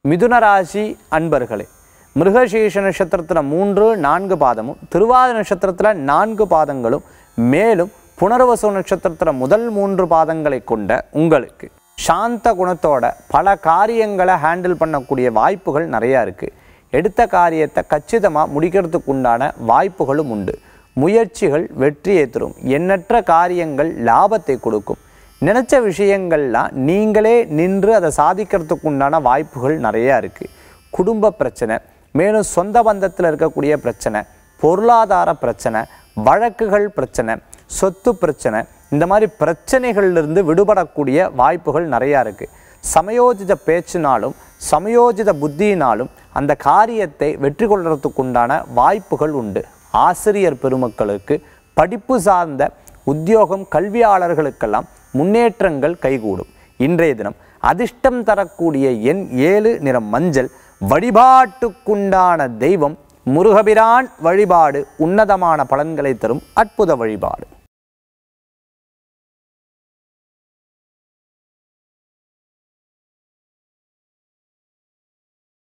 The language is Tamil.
மிதுன ராசி அன்பர்களே மிருகசீஷ நட்சத்திரத்தில் மூன்று நான்கு பாதமும் திருவாத நட்சத்திரத்தில் நான்கு பாதங்களும் மேலும் புனர்வசு நட்சத்திரத்தில் முதல் மூன்று பாதங்களை கொண்ட உங்களுக்கு சாந்த குணத்தோட பல காரியங்களை ஹேண்டில் பண்ணக்கூடிய வாய்ப்புகள் நிறையா இருக்குது எடுத்த காரியத்தை கச்சிதமாக முடிக்கிறதுக்கு உண்டான வாய்ப்புகளும் உண்டு முயற்சிகள் வெற்றியை தரும் எண்ணற்ற காரியங்கள் லாபத்தை கொடுக்கும் நினச்ச விஷயங்கள்லாம் நீங்களே நின்று அதை சாதிக்கிறதுக்கு உண்டான வாய்ப்புகள் நிறையா இருக்குது குடும்ப பிரச்சனை மேலும் சொந்த பந்தத்தில் இருக்கக்கூடிய பிரச்சனை பொருளாதார பிரச்சனை வழக்குகள் பிரச்சனை சொத்து பிரச்சனை இந்த மாதிரி பிரச்சனைகள்லேருந்து விடுபடக்கூடிய வாய்ப்புகள் நிறையா இருக்குது சமயோஜித பேச்சினாலும் சமயோஜித புத்தியினாலும் அந்த காரியத்தை வெற்றி கொள்றதுக்கு உண்டான வாய்ப்புகள் உண்டு ஆசிரியர் பெருமக்களுக்கு படிப்பு சார்ந்த உத்தியோகம் கல்வியாளர்களுக்கெல்லாம் முன்னேற்றங்கள் கைகூடும் இன்றைய தினம் அதிர்ஷ்டம் தரக்கூடிய எண் ஏழு நிறம் மஞ்சள் வழிபாட்டுக்குண்டான தெய்வம் முருகபிரான் வழிபாடு உன்னதமான பலன்களை தரும் அற்புத வழிபாடு